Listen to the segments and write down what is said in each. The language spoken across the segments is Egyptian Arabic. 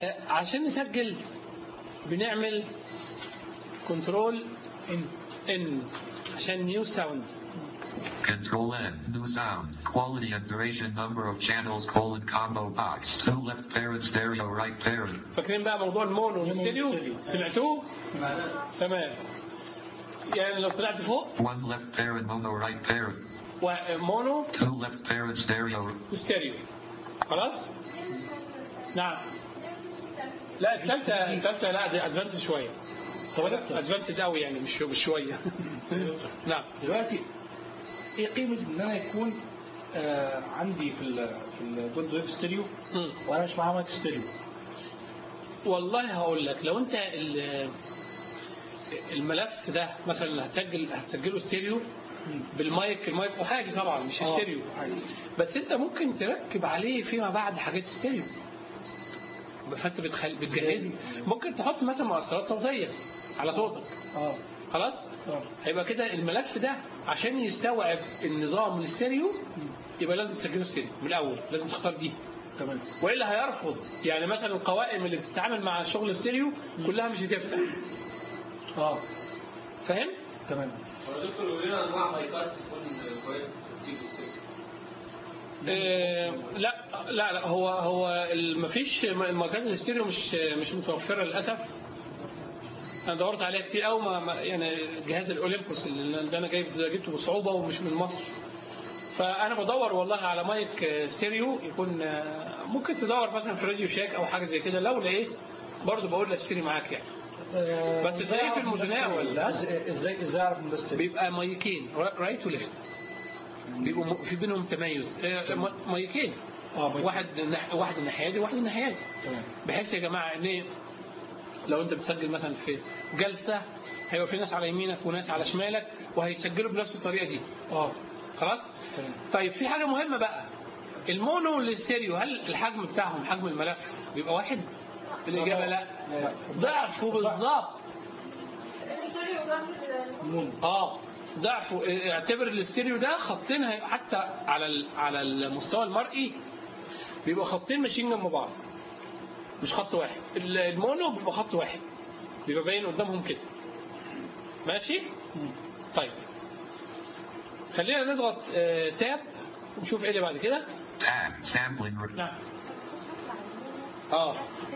عشان نسجل بنعمل كنترول ان ان عشان نيو ساوند Control N, new sound, quality and duration number of channels colon combo box, two left parent stereo right parent, فاكرين بقى موضوع المونو والستيريو والستيريو. سمعتوه تمام يعني لو طلعت فوق one left parent mono right parent, ومونو two left parent stereo, وستيريو خلاص نعم لا الثالثه الثالثه لا دي ادفانس شويه طب يا دكتور ادفانسد قوي يعني مش مش شويه نعم دلوقتي ايه قيمه ان انا يكون آه عندي في ال في الجولد ويف ستيريو مم. وانا مش معايا مايك ستيريو والله هقول لك لو انت ال- الملف ده مثلا هتسجل هتسجله ستيريو بالمايك المايك وحاجه طبعا مش آه، ستيريو حاجة. بس انت ممكن تركب عليه فيما بعد حاجات ستيريو فانت بتخل... بتجهز ممكن تحط مثلا مؤثرات صوتيه على صوتك اه خلاص اه هيبقى كده الملف ده عشان يستوعب النظام الستيريو يبقى لازم تسجله ستيريو من الاول لازم تختار دي تمام والا هيرفض يعني مثلا القوائم اللي بتتعامل مع الشغل الستيريو كلها مش هتفتح اه فاهم تمام هو دكتور يقول لنا انواع مايكات تكون كويسه في التسجيل والسجل آه لا لا لا هو هو ما فيش الماركات الاستيريو مش مش متوفره للاسف انا دورت عليها كتير قوي ما ما- يعني جهاز الاولمبوس اللي انا جايب جبته بصعوبه ومش من مصر فانا بدور والله على مايك آه، ستيريو يكون آه، ممكن تدور مثلا في راديو شاك او حاجه زي كده لو لقيت برضه بقول لك اشتري معاك يعني آه، بس إزاي تلاقيه في أعرف إن ده المتناول، ستيريو؟ لا؟ ازاي ازاي ازاي اعرف ان ده ستيريو؟ بيبقى مايكين را- رايت وليفت بيبقوا م- في بينهم تميز آه، م- مايكين اه مايك. واحد نح- واحد الناحيه دي وواحد الناحيه دي تمام بحيث يا جماعه ان إيه، لو انت بتسجل مثلا في جلسه هيبقى في ناس على يمينك وناس على شمالك وهيتسجلوا بنفس الطريقه دي اه خلاص تمام طيب في حاجه مهمه بقى المونو والستيريو هل الحجم بتاعهم حجم الملف بيبقى واحد الاجابه لا لا. ضعفه بالظبط الستوري وضعف نون اه ضعفه اه، اعتبر الاستيريو ده خطين هي- حتى على ال- على المستوى المرئي بيبقوا خطين ماشيين جنب بعض مش خط واحد ال- المونو بيبقى خط واحد بيبقى باين قدامهم كده ماشي طيب خلينا نضغط اه تاب ونشوف ايه اللي بعد كده tab, sampling, re- نعم اه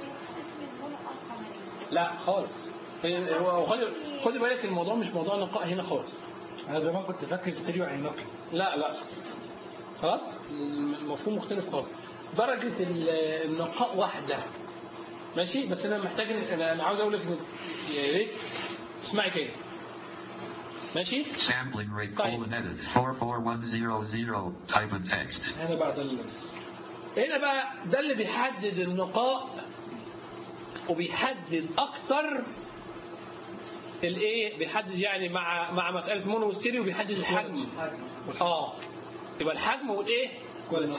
لا خالص هي- هو خدي خدي بالك الموضوع مش موضوع نقاء هنا خالص انا زمان كنت فاكر ستيريو يعني نقي لا لا خلاص المفهوم مختلف خالص درجة ال- النقاء واحدة ماشي بس أنا محتاج إن- أنا أنا عاوز أقول لك إن- يا ريت اسمعي تاني ماشي sampling rate طيب. colon edit, 44100, type in text. هنا بعد ال... هنا بقى ده اللي بيحدد النقاء وبيحدد أكتر الايه بيحدد يعني مع مع مساله مونو وستيريو بيحدد الحجم اه يبقى الحجم والايه كواليتي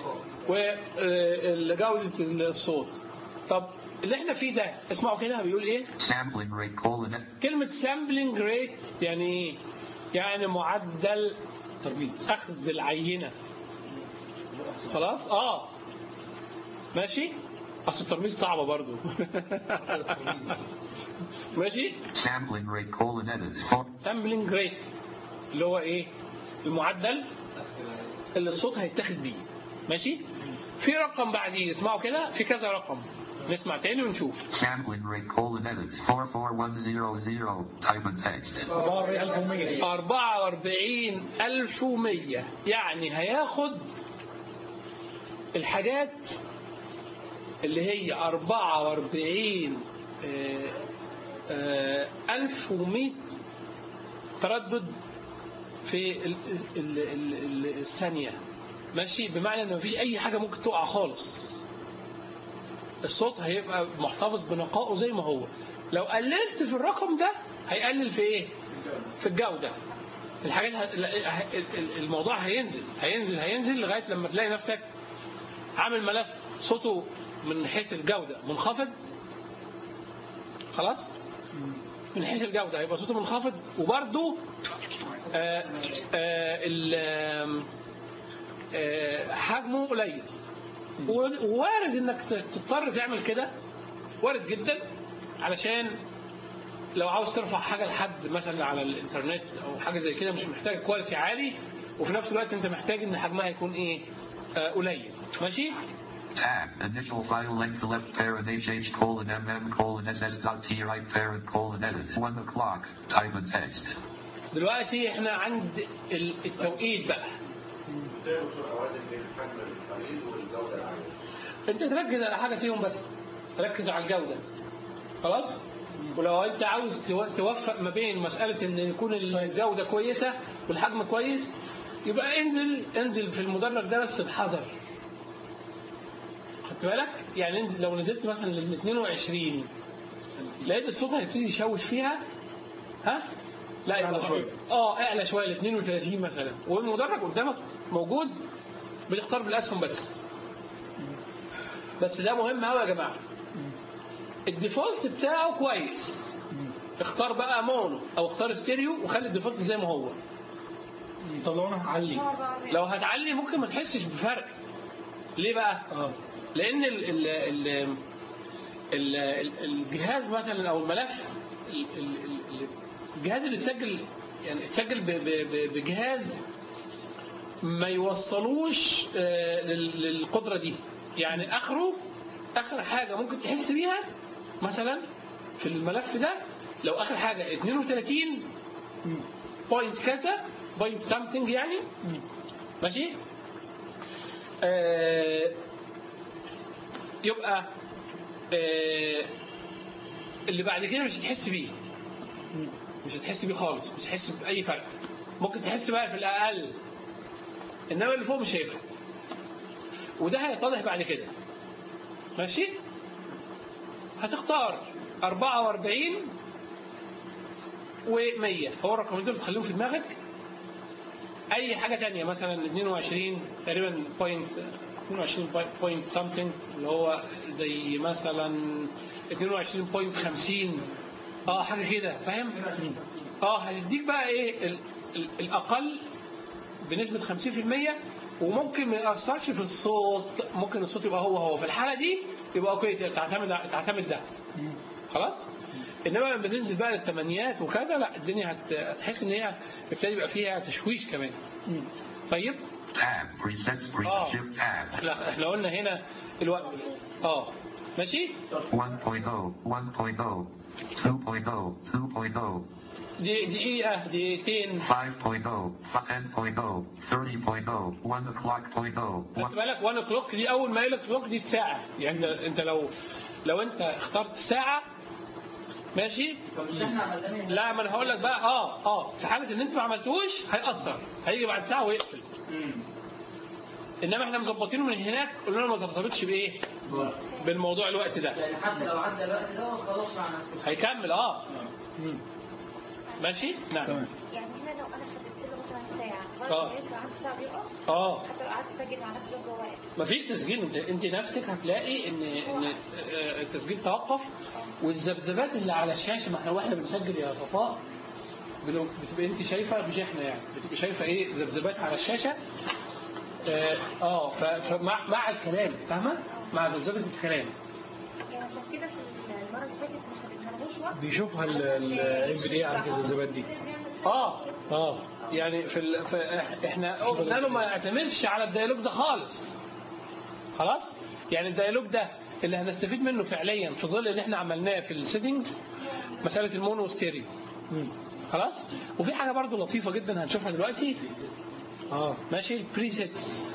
وجودة الصوت طب اللي احنا فيه ده اسمعوا كده بيقول ايه Sampling rate colon edit, كلمة sampling rate يعني ايه يعني معدل ترميز اخذ العينة خلاص اه ماشي اصل الترميز صعبة برضو ماشي sampling rate colon edit, four, sampling rate اللي هو ايه المعدل اللي الصوت هيتاخد بيه ماشي في رقم بعديه اسمعوا كده في كذا رقم نسمع تاني ونشوف sampling rate colon edit, 44100, type in text. 44100 دي 44100 يعني هياخد الحاجات اللي هي 44 آه، آه، 1100 تردد في ال- ال- ال- ال- الثانية ماشي بمعنى ان مفيش اي حاجة ممكن تقع خالص الصوت هيبقى محتفظ بنقائه زي ما هو لو قللت في الرقم ده هيقلل في ايه في الجودة الحاجات ه... ال- ال- ال- الموضوع هينزل هينزل هينزل لغاية لما تلاقي نفسك عامل ملف صوته من حيث الجودة منخفض خلاص من حيث الجودة هيبقى صوته منخفض وبرده آه آه ال- آم، آه حجمه قليل ووارد انك ت- تضطر تعمل كده وارد جدا علشان لو عاوز ترفع حاجه لحد مثلا على الانترنت او حاجه زي كده مش محتاج كواليتي عالي وفي نفس الوقت انت محتاج ان حجمها يكون ايه آه قليل ماشي Tab. Initial file length left parent HH colon MM colon SS dot T right parent colon edit. 1 o'clock. Type in text. دلوقتي احنا عند ال- التوقيت بقى ازاي يا دكتور اوازن بين الحجم القليل والجوده العاليه؟ انت تركز على حاجه فيهم بس ركز على الجوده خلاص ولو انت عاوز تو- توفق ما بين مساله ان يكون الجوده كويسه والحجم كويس يبقى انزل انزل في المدرج ده بس بحذر خدت بالك يعني انزل لو نزلت مثلا لل 22 لقيت الصوت هيبتدي يشوش فيها ها لا يبقى أعلى شوية. اه اعلى شويه ل 32 مثلا والمدرج قدامك موجود بتختار بالاسهم بس بس ده مهم قوي يا جماعه الديفولت بتاعه كويس اختار بقى مونو او اختار ستيريو وخلي الديفولت زي ما هو طب لو انا هعلي لو هتعلي ممكن ما تحسش بفرق ليه بقى اه لان ال ال ال ال ال الجهاز مثلا او الملف ال- ال- ال- الجهاز اللي اتسجل يعني اتسجل ب- ب- ب- بجهاز ما يوصلوش آه، لل- للقدره دي يعني اخره اخر حاجه ممكن تحس بيها مثلا في الملف ده لو اخر حاجه 32 بوينت كذا بوينت سامثينج يعني ماشي آه يبقى آه اللي بعد كده مش هتحس بيه مش هتحس بيه خالص مش هتحس بأي فرق ممكن تحس بقى في الأقل إنما اللي فوق مش هيفرق وده هيتضح بعد كده ماشي هتختار 44 و100 هو الرقمين دول تخليهم في دماغك اي حاجه تانية مثلا 22 تقريبا بوينت 22 بوينت سامثينج اللي هو زي مثلا 22.50 اه حاجه كده فاهم اه هتديك بقى ايه ال ال الاقل بنسبه 50% وممكن ما ياثرش في الصوت ممكن الصوت يبقى هو هو في الحاله دي يبقى اوكي تعتمد تعتمد ده خلاص انما لما تنزل بقى للثمانيات وكذا لا الدنيا هت- هتحس ان هي يبتدي يبقى فيها تشويش كمان طيب Tab. Presets. Pre. Oh. Shift tab. احنا احنا قلنا هنا الوقت اه ماشي 1.0. 1.0. 2.0. 2.0. دي دقيقة دقيقتين 5.0, 10.0, 30.0, 1 o'clock point oh, خد بالك 1 كلوك دي اول ما يقول كلوك دي الساعة يعني انت انت لو لو انت اخترت الساعة ماشي فمش احنا عملناه لا ما انا هقول لك بقى اه اه في حالة ان انت ما عملتوش هيأثر هيجي بعد ساعة ويقفل انما احنا مظبطينه من هناك قلنا له ما ترتبطش بايه؟ بالموضوع الوقت ده يعني حتى لو عدى الوقت ده هو خلاص مع نفسه هيكمل اه ماشي؟ نعم تمام يعني هنا لو انا حددت له مثلا ساعه آه. برضه يسرع عندي ساعه بيقف اه حتى لو قعدت اسجل مع نفسي لو هو واقف مفيش تسجيل انت انت نفسك هتلاقي ان ان آه، التسجيل توقف والذبذبات اللي على الشاشه ما احنا واحنا بنسجل يا صفاء بنو- بتبقى انت شايفه مش احنا يعني بتبقى شايفه ايه ذبذبات على الشاشه اه, آه ف- فمع مع الكلام فاهمه؟ مع ذبذبه الكلام يعني عشان كده في المره اللي فاتت ما حددنالهوش وقت بيشوفها الام بي دي على كذا الزبادي دي اه اه يعني في, ال... في احنا قلنا له ما يعتمدش على الديالوج ده خالص خلاص يعني الديالوج ده اللي هنستفيد منه فعليا في ظل اللي احنا عملناه في السيتنجز مساله المونو والستيريو مم. خلاص وفي حاجه برضو لطيفه جدا هنشوفها دلوقتي اه ماشي البريسيتس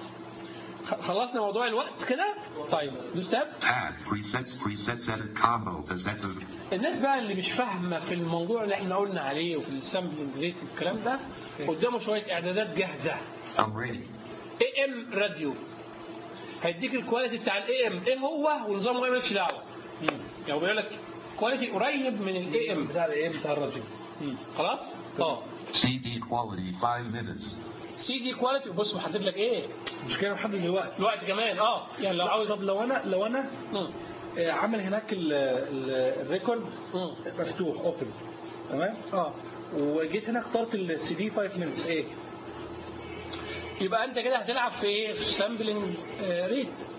خلصنا موضوع الوقت كده طيب دوس تاب tab, presets, presets edit combo, presenter, الناس بقى اللي مش فاهمه في الموضوع اللي احنا قلنا عليه وفي السامبلنج ريت والكلام ده قدامه شويه اعدادات جاهزه array, اي ام راديو هيديك الكواليتي بتاع الاي ام ايه هو ونظامه ايه مالكش دعوه يعني بيقول لك كواليتي قريب من الاي ام بتاع الايه بتاع الراديو خلاص اه CD quality 5 minutes, سي دي كواليتي بص محدد لك ايه مش كده محدد الوقت الوقت كمان اه يعني لو عاوز طب لو انا لو انا مم. آه، عامل هناك ال- ال- الريكورد مم. مفتوح اوبن تمام اه وجيت هنا اخترت السي دي 5 مينتس ايه يبقى انت كده هتلعب في ايه في سامبلنج ريت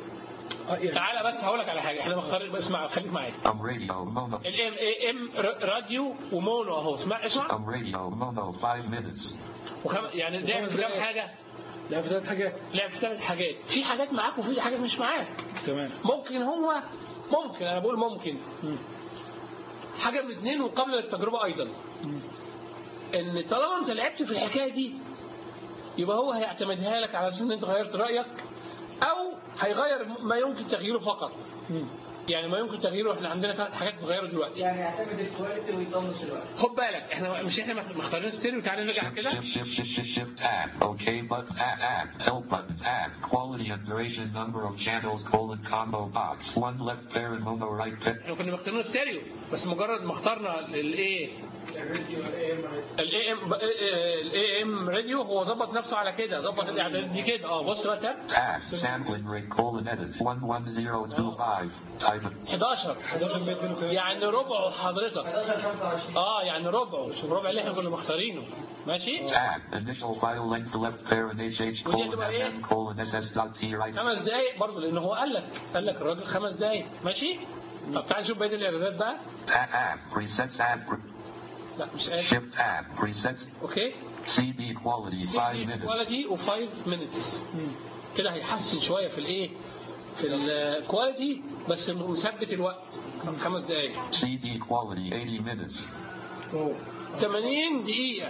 آه، يعني تعالى بس هقول لك على حاجه احنا مختارين اسمع خليك معايا Um radio mono. الام اي ام راديو ومونو اهو اسمع اسمع Um radio mono. Five minutes. وخم... يعني لعب في كام حاجه؟ لا في ثلاث حاجات لعب في ثلاث حاجات في حاجات معاك وفي حاجات مش معاك تمام ممكن هو ممكن انا بقول ممكن مم. حاجه من اثنين وقبل التجربه ايضا ان طالما انت لعبت في الحكايه دي يبقى هو هيعتمدها لك على اساس ان انت غيرت رايك او هيغير ما يمكن تغييره فقط مم. يعني ما يمكن تغييره احنا عندنا ثلاث حاجات تتغيروا دلوقتي يعني يعتمد الكواليتي ويطنش الوقت خد بالك احنا مش احنا مختارين ستيريو تعالى نرجع Shift, كده shift, shift, shift, shift, shift, tab. OK button, tab, tab. Help button, tab. Quality and duration number of channels, colon, combo box. One left pair and mono right pair. احنا كنا مختارين ستيريو بس مجرد ما اخترنا الايه الاي ام الاي ام راديو هو ظبط نفسه على كده ظبط الاعدادات دي كده اه بص بقى تاب Tab. Sampling rate, colon, edit. 11025. Type. 11 11 بيت منه كمان يعني ربعه حضرتك 11 25 اه يعني ربعه شوف ربع اللي احنا كنا مختارينه ماشي Tab. Initial file length left pair and HH colon هتبقى إيه؟ MM colon SS dot T right. خمس دقايق برضه لان هو قال لك قال لك الراجل خمس دقايق ماشي طب تعال نشوف بقيه الاعدادات بقى Tab. Tab. Presets. Tab. Pre- لا مش قال Shift. Tab. Presets. اوكي CD quality. 5 minutes. كواليتي و5 مينتس كده هيحسن شويه في الايه في الكواليتي بس مثبت الوقت خمس دقايق CD quality 80 minutes. أوه. 80 دقيقه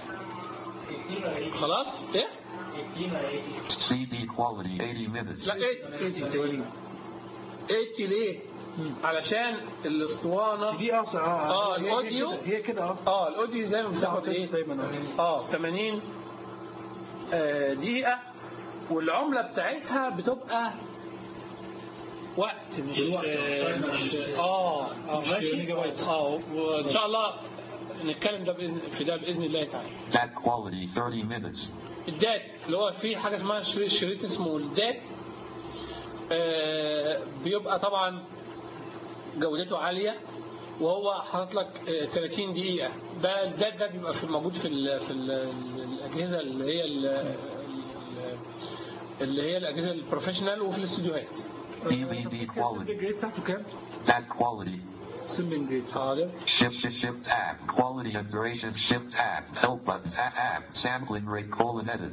خلاص ايه CD quality 80 minutes. لا 80 80 80 ليه علشان الاسطوانه دي اه اه آه، هي- هي الأوديو. كده- هي كده اه اه الاوديو دايما بتاخد ايه دايما اه اه 80 آه، دقيقة والعملة بتاعتها بتبقى وقت مش بالوقت. آه، مش اه اه مش ماشي ميجا بايت. اه وان شاء الله نتكلم ده باذن في ده باذن الله تعالى Dat quality 30 minutes. الدات اللي هو في حاجه اسمها شريط, شريط اسمه الدات آه بيبقى طبعا جودته عاليه وهو حاطط لك آه 30 دقيقه ده الدات ده بيبقى في موجود في ال في ال الاجهزه اللي هي ال ال- اللي هي الاجهزه البروفيشنال وفي الاستديوهات DVD quality. الجريد بتاعته كام؟ Dat quality. سمبل جريد حاضر Shift, shift, shift, tab. Quality and duration, shift, tab. Help button, tab, tab. Sampling rate, colon, edit.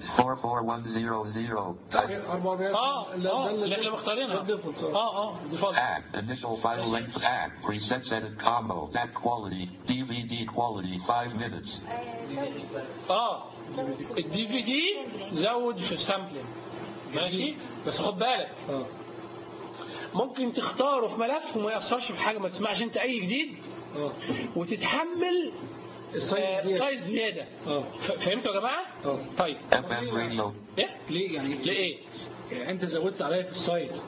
44100. Type. 400 اه اه اللي احنا مختارينها الديفولت اه اه ديفولت Tab. Initial file length, tab. Presets edit combo. Dat quality. DVD quality, 5 minutes. اه الدي في دي زود في السامبلينج ماشي بس خد بالك اه ممكن تختاره في ملف وما يأثرش في حاجه ما تسمعش انت اي جديد اه وتتحمل السايز آه، زيادة. سايز زياده اه ف- فهمتوا يا جماعه؟ اه طيب FM radio. ايه؟ ليه يعني ليه؟ يعني انت زودت عليا في السايز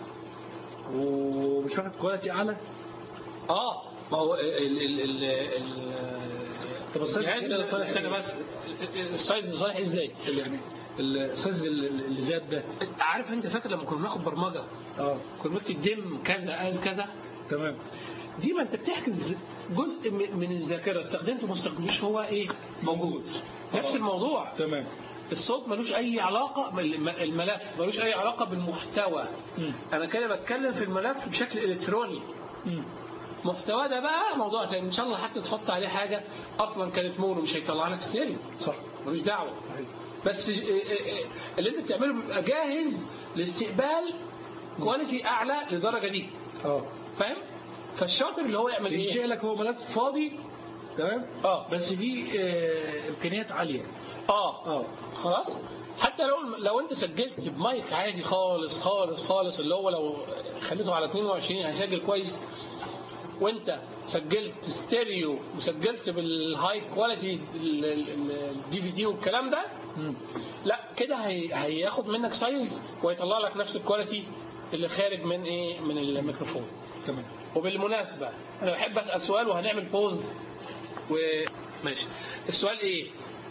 ومش واخد كواليتي اعلى اه ما هو ال ال ال ال طب السايز الجهاز كده صالح استنى إيه؟ بس السايز ده صالح ازاي؟ يعني السايز اللي زاد ده عارف انت فاكر لما كنا بناخد برمجه اه كنا بنكتب دم كذا از كذا تمام دي ما انت بتحجز جزء م- من الذاكره استخدمته ما استخدمتوش هو ايه موجود نفس الموضوع تمام الصوت ملوش اي علاقه الم- الملف ملوش اي علاقه بالمحتوى مم. انا كده بتكلم في الملف بشكل الكتروني مم. محتوى ده بقى موضوع تاني ان شاء الله حتى تحط عليه حاجه اصلا كانت مونو مش هيطلع لك ستيريو صح ملوش دعوه صحيح. بس ج- إيه- إيه- اللي انت بتعمله بيبقى جاهز لاستقبال كواليتي اعلى للدرجه دي اه فاهم فالشاطر اللي هو يعمل ينشئ ايه لك هو ملف فاضي تمام اه بس فيه آه، امكانيات عاليه اه اه خلاص حتى لو لو انت سجلت بمايك عادي خالص خالص خالص اللي هو لو خليته على 22 هيسجل كويس وانت سجلت ستيريو وسجلت بالهاي كواليتي الدي في دي والكلام ده مم. لا كده هي هياخد منك سايز ويطلع لك نفس الكواليتي اللي خارج من ايه من الميكروفون تمام وبالمناسبة أنا بحب أسأل سؤال وهنعمل بوز وماشي السؤال إيه؟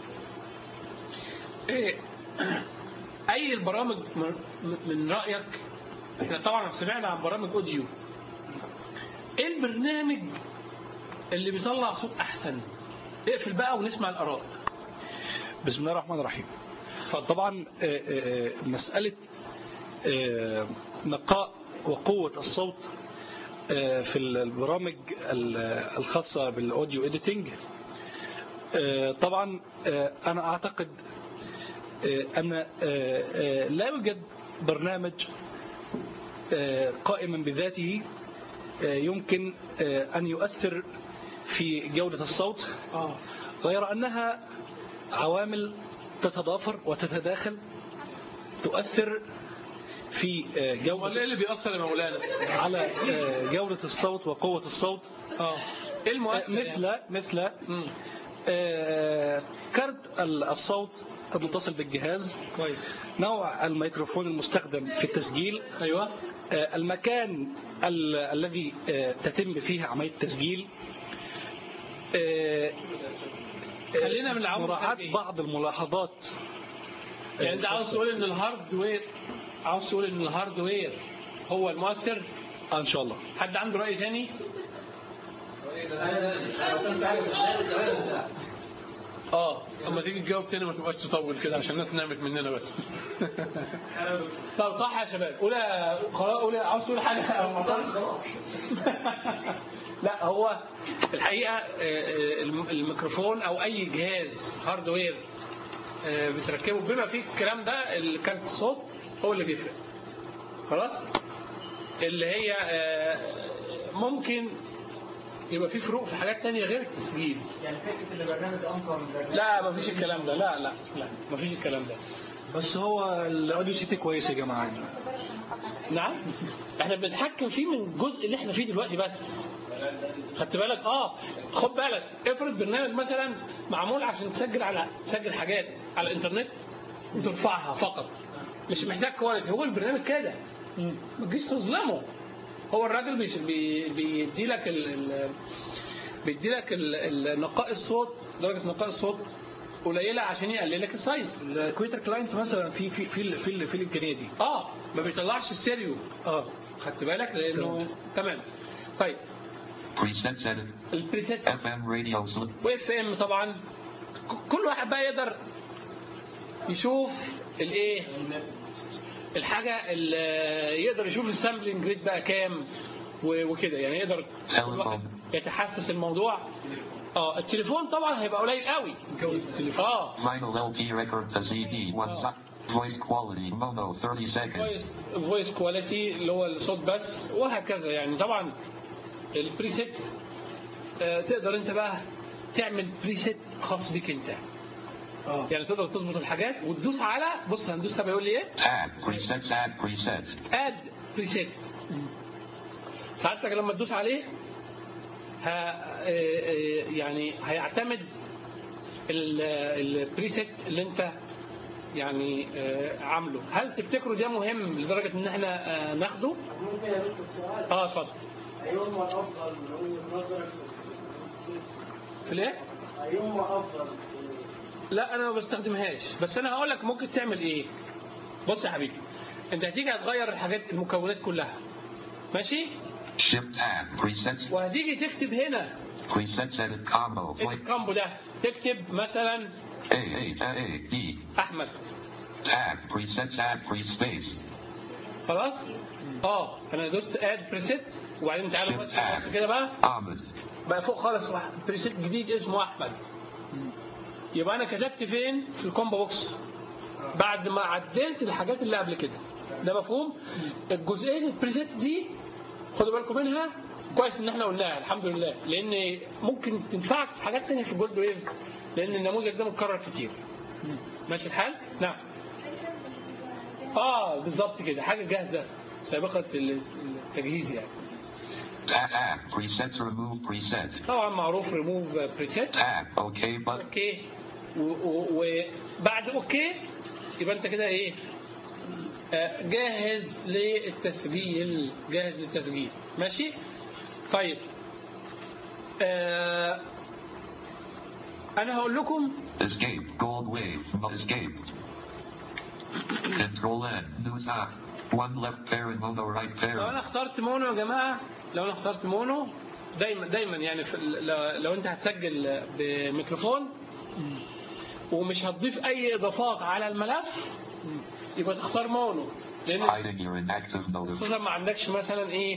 إيه أي البرامج من- من رأيك إحنا طبعا سمعنا عن برامج أوديو إيه البرنامج اللي بيطلع صوت أحسن؟ اقفل بقى ونسمع الآراء بسم الله الرحمن الرحيم اتفضل طبعا آه، آه، آه، مسألة آه، نقاء وقوة الصوت آه، في البرامج ال- الخاصة بالأوديو إديتنج آه، طبعا آه، أنا أعتقد آه، أن آه، آه، لا يوجد برنامج آه، قائما بذاته آه، يمكن آه، أن يؤثر في جودة الصوت اه غير أنها عوامل تتضافر وتتداخل تؤثر في آه، امال جودة ايه اللي بيأثر يا مولانا؟ على آه، جودة الصوت وقوة الصوت اه ايه آه، المؤثر؟ يعني؟ مثل مثل مم. آه، كارت ال- الصوت المتصل بالجهاز كويس نوع الميكروفون المستخدم في التسجيل ايوه آه، المكان ال- الذي آه، تتم فيه عملية التسجيل آه، خلينا من العوامل مراعاة الخارجية. بعض الملاحظات يعني انت عاوز الخاصة. تقول ان الهاردوير عاوز تقول ان الهاردوير هو المؤثر آه، ان شاء الله حد عنده رأي تاني؟ اه اما تيجي تجاوب تاني ما تبقاش تطول كده عشان الناس نامت مننا بس طب صح يا شباب قول يا- خلاص قول يا- عاوز تقول حاجه أو ما خلاص؟ لا هو الحقيقه آه، آه، الم- الميكروفون او اي جهاز هاردوير آه، بتركبه بما فيه الكلام ده الكارت الصوت هو اللي بيفرق خلاص اللي هي آه، ممكن يبقى في فروق في حاجات تانية غير التسجيل يعني فكره ان البرنامج انقى من برنامج لا ما فيش الكلام ده لا لا لا ما فيش الكلام ده بس هو الاوديو سيتي كويس يا جماعه نعم احنا بنتحكم فيه من الجزء اللي احنا فيه دلوقتي بس خدت بالك اه خد بالك افرض برنامج مثلا معمول عشان تسجل على تسجل حاجات على الانترنت وترفعها فقط مش محتاج كواليتي هو البرنامج كده ما تجيش تظلمه هو الراجل بيش- بي- بيدي لك ال ال بيدي لك ال- ال- نقاء الصوت درجه نقاء الصوت قليله عشان يقلل لك السايز الكويتر كلاينت مثلا في في في ال- في, ال- في الامكانيه دي اه ما بيطلعش الستيريو اه خدت بالك لانه تمام طيب Presets edit. البريسيت FM radio slip. واف ام طبعا ك- كل واحد بقى يقدر يشوف الايه الحاجه اللي يقدر يشوف السامبلنج ريت بقى كام و- وكده يعني يقدر كل واحد يتحسس الموضوع اه التليفون طبعا هيبقى قليل قوي جوده التليفون اه Vinyl LP record to CD. One side. Voice quality. Mono 30 seconds. فويس فويس كواليتي اللي هو الصوت بس وهكذا يعني طبعا البريسيتس آه، تقدر انت بقى تعمل بريسيت خاص بيك انت اه يعني تقدر تظبط الحاجات وتدوس على بص هندوس طب يقول لي ايه Add. Presets add preset. اد بريسيت ساعتك لما تدوس عليه ه... آه، آه، يعني هيعتمد البريسيت اللي انت يعني آه، عامله هل تفتكروا ده مهم لدرجه ان احنا آه، ناخده ممكن يا دكتور سؤال اه اتفضل ايهما الافضل من وجهه نظرك في السيلز؟ في الايه ايهما افضل لا انا ما بستخدمهاش بس انا هقول لك ممكن تعمل ايه بص يا حبيبي انت هتيجي هتغير الحاجات المكونات كلها ماشي Shift tab. Presets. وهتيجي تكتب هنا Presets edit combo. Play. الكامبو ده تكتب مثلا A A A D. احمد Tab. Presets add pre space. خلاص اه انا دوست اد بريسيت وبعدين تعالوا بس بص كده بقى Ahmed. بقى فوق خالص واحد بريسيت جديد اسمه احمد يبقى انا كتبت فين في الكومبو بوكس بعد ما عدلت الحاجات اللي قبل كده ده مفهوم الجزئيه البريسيت دي خدوا بالكم منها كويس ان احنا قلناها الحمد لله لان ممكن تنفعك في حاجات تانية في جولد ويف لان النموذج ده متكرر كتير ماشي الحال نعم اه بالظبط كده حاجه جاهزه سابقه التجهيز يعني Tab. Tab. Presets remove preset. طبعا معروف ريموف بريسيت Tab. OK button. اوكي و- و- وبعد اوكي يبقى انت كده ايه آه، جاهز للتسجيل جاهز للتسجيل ماشي طيب آه انا هقول لكم Escape. Gold wave. Mo- Escape. Control N. News app. One left parent mono right لو انا parent. اخترت مونو يا جماعه لو انا اخترت مونو دايما دايما يعني في ال- لو- لو انت هتسجل بميكروفون ومش هتضيف اي اضافات على الملف يبقى تختار مونو لان Hiding your inactive notifications. خصوصا ما عندكش مثلا ايه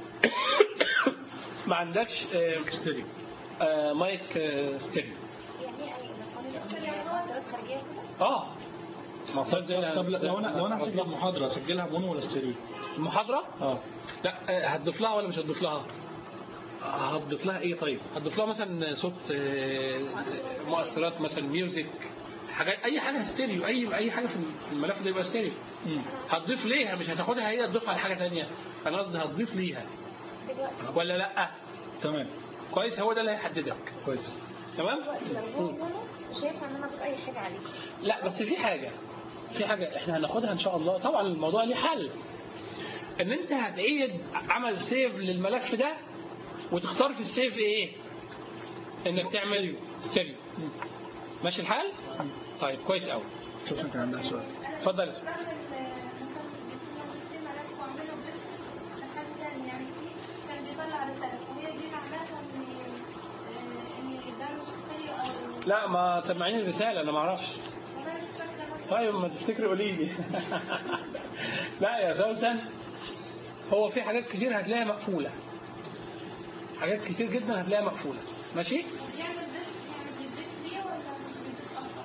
ما عندكش آه، ستيريو آه، مايك آه، ستيريو يعني ايه اي يعني مؤثرات خارجيه كده اه مؤثرات زي طب لو انا لو انا هسجل محاضره اسجلها مونو ولا ستيريو؟ المحاضره اه لا آه، هتضيف لها ولا مش هتضيف لها هتضيف لها ايه طيب؟ هتضيف لها مثلا صوت آه، مؤثرات مثلا ميوزك حاجات اي حاجه ستيريو اي اي حاجه في في الملف ده يبقى ستيريو مم. هتضيف ليها مش هتاخدها هي تضيفها على حاجه ثانيه انا قصدي هتضيف ليها دلوقتي ولا لا تمام كويس هو ده اللي هيحددك كويس تمام دلوقتي لو هو مونو مش هينفع ان انا اضيف اي حاجه عليه لا بس في حاجة في حاجة احنا هناخدها ان شاء الله طبعا الموضوع ليه حل ان انت هتعيد عمل سيف للملف ده وتختار في السيف ايه انك تعمل ستيريو ماشي الحال طيب كويس قوي شوف كان عندها سؤال اتفضل يا بعمل مثلا بيكون ملف واعمله بس لحد تاني يعني في كان بيطلع رسالة وهي دي معناها ان آه، ان ده مش ستيريو او لا ما سمعيني الرسالة انا ما اعرفش والله مش فاكرة مثلا طيب ما تفتكري قولي لي لا يا سوسن هو في حاجات كتير هتلاقيها مقفولة حاجات كتير جدا هتلاقيها مقفولة ماشي بيعمل بس يعني بيضيف ليه ولا مش بيضيف اصلا؟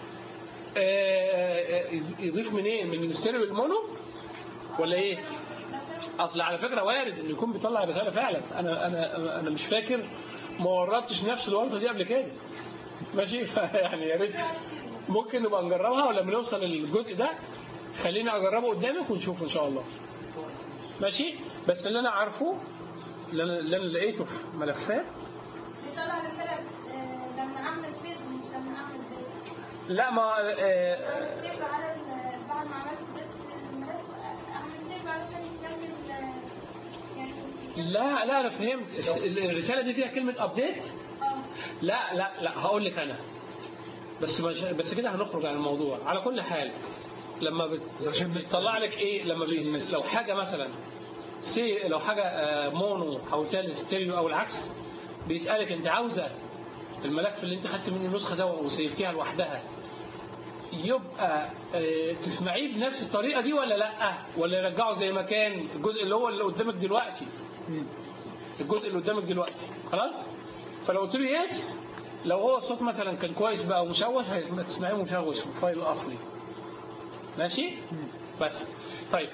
آه، يضيف منين من الستيريو المونو ولا ايه لو كان اصل على فكره وارد انه يكون بيطلع رساله فعلا انا انا انا مش فاكر ما ورطتش نفس الورطه دي قبل كده ماشي فيعني يا ريت ممكن نبقى نجربها ولما نوصل للجزء ده خليني اجربه قدامك ونشوفه ان شاء الله ماشي بس اللي انا عارفه اللي انا, اللي أنا لقيته في ملفات بيطلع رسالة آه، لما اعمل سيف مش لما اعمل بس لا ما آه، سيف على ال- بعد ما عملت بس الملف اعمل سيف علشان يكمل آه، يعني لا لا انا فهمت الس- الرساله دي فيها كلمه ابديت اه لا لا لا هقول لك انا بس مش بس كده هنخرج عن الموضوع على كل حال لما بت- عشان بتطلع لك ايه لما بيس لو حاجه مثلا سي لو حاجه آه، مونو حولتها لستيريو او العكس بيسالك انت عاوزه الملف اللي انت خدت منه النسخه ده وسيفتيها لوحدها يبقى آه، تسمعيه بنفس الطريقه دي ولا لا ولا يرجعه زي ما كان الجزء اللي هو اللي قدامك دلوقتي الجزء اللي قدامك دلوقتي خلاص فلو قلت له يس لو هو الصوت مثلا كان كويس بقى ومشوش هتسمعيه مشوش في الفايل الاصلي ماشي بس طيب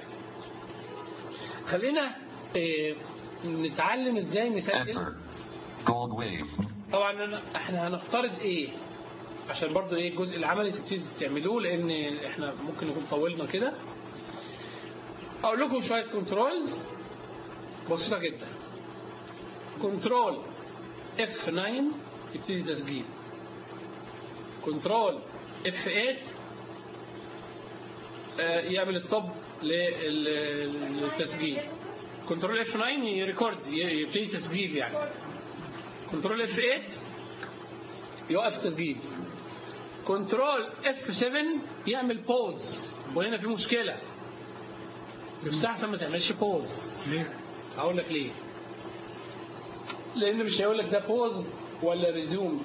خلينا إيه نتعلم ازاي نسجل Enter. Gold wave. طبعا أنا- احنا هنفترض ايه عشان برضو ايه الجزء العملي تبتدي تعملوه لان احنا ممكن نكون طولنا كده اقول لكم شويه كنترولز بسيطه جدا كنترول F9 يبتدي تسجيل كنترول F8 آه، يعمل ستوب للتسجيل كنترول F9 يريكورد ي- يبتدي تسجيل يعني كنترول F8 يوقف التسجيل كنترول F7 يعمل بوز وهنا في مشكلة يستحسن ما تعملش بوز ليه؟ هقول لك ليه لان مش هيقول لك ده بوز ولا ريزوم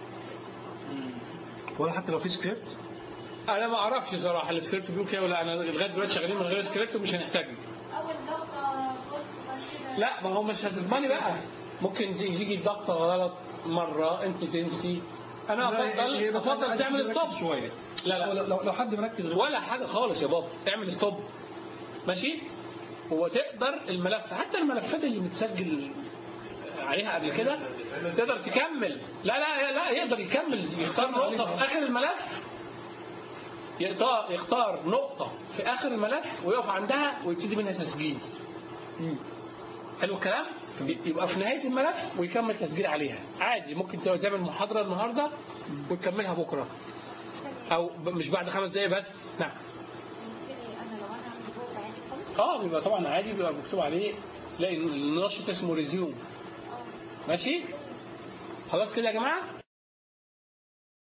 ولا حتى لو في سكريبت؟ انا ما اعرفش صراحه السكريبت بيقول كده ولا انا لغايه دلوقتي شغالين من غير سكريبت ومش هنحتاجه اول ضغطة بص بس كده لا ما هو مش هتضمني بقى ممكن تيجي تيجي الضغطه غلط مره انت تنسي انا هي افضل بس افضل عايز تعمل حد ستوب مركز شويه لا لا لو, لو, لو حد مركز غير ولا حاجه خالص يا بابا اعمل ستوب ماشي هو تقدر الملف حتى الملفات اللي متسجل عليها قبل كده تقدر تكمل لا لا لا يقدر يكمل يختار نقطه في اخر الملف يختار يختار نقطه في اخر الملف ويقف عندها ويبتدي منها تسجيل مم. حلو الكلام يبقى في نهايه الملف ويكمل تسجيل عليها عادي ممكن تعمل محاضره النهارده وتكملها بكره او ب- مش بعد خمس دقايق بس نعم بالنسبه لي انا لو انا عندي بوز عادي خالص اه بيبقى طبعا عادي بيبقى مكتوب عليه تلاقي النشط اسمه ريزيوم اه ماشي خلاص كده يا جماعه